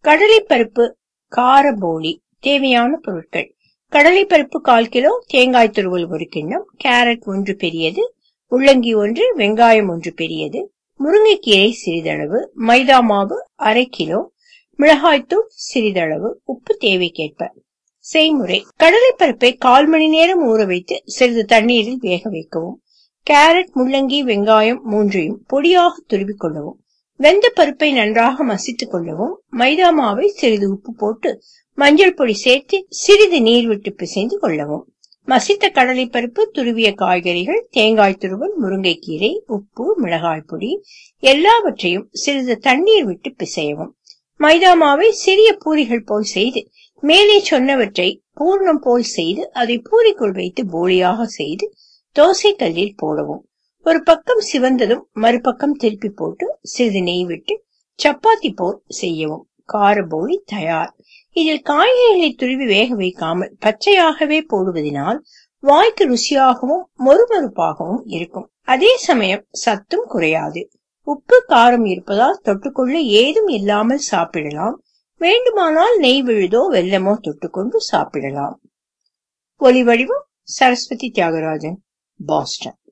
கடலைப்பருப்பு கார போலி தேவையான பொருட்கள் கடலைப்பருப்பு கால் கிலோ தேங்காய் துருவல் ஒரு கிண்ணம் கேரட் ஒன்று பெரியது முள்ளங்கி ஒன்று வெங்காயம் ஒன்று பெரியது முருங்கைக்கீரை சிறிதளவு மைதா மாவு அரை கிலோ மிளகாய்த்தூள் சிறிதளவு உப்பு தேவைக்கேற்ப செய்முறை கடலைப்பருப்பை கால் மணி நேரம் ஊற வைத்து சிறிது தண்ணீரில் வேக வைக்கவும் கேரட் முள்ளங்கி வெங்காயம் மூன்றையும் பொடியாக துருவிக் கொள்ளவும் வெந்த பருப்பை நன்றாக மசித்துக் கொள்ளவும் மைதா மாவை சிறிது உப்பு போட்டு மஞ்சள் பொடி சேர்த்து சிறிது நீர் விட்டு பிசைந்து கொள்ளவும் மசித்த கடலைப்பருப்பு துருவிய காய்கறிகள் தேங்காய் துருவல் முருங்கைக்கீரை உப்பு மிளகாய் பொடி எல்லாவற்றையும் சிறிது தண்ணீர் விட்டு பிசையவும் மைதா மாவை சிறிய பூரிகள் போல் செய்து மேலே சொன்னவற்றை பூர்ணம் போல் செய்து அதை பூரிக்குள் வைத்து போலியாக செய்து தோசை கல்லில் போடவும் ஒரு பக்கம் சிவந்ததும் மறுபக்கம் திருப்பி போட்டு சிறிது நெய் விட்டு சப்பாத்தி போல் செய்யவும் கார போலி தயார் இதில் காய்கறிகளை துருவி வேக வைக்காமல் பச்சையாகவே போடுவதனால் வாய்க்கு ருசியாகவும் மொறுமொறுப்பாகவும் இருக்கும் அதே சமயம் சத்தும் குறையாது உப்பு காரம் இருப்பதால் தொட்டுக்கொள்ள ஏதும் இல்லாமல் சாப்பிடலாம் வேண்டுமானால் நெய் விழுதோ வெல்லமோ தொட்டுக்கொண்டு சாப்பிடலாம் ஒலி வடிவம் சரஸ்வதி தியாகராஜன் பாஸ்டன்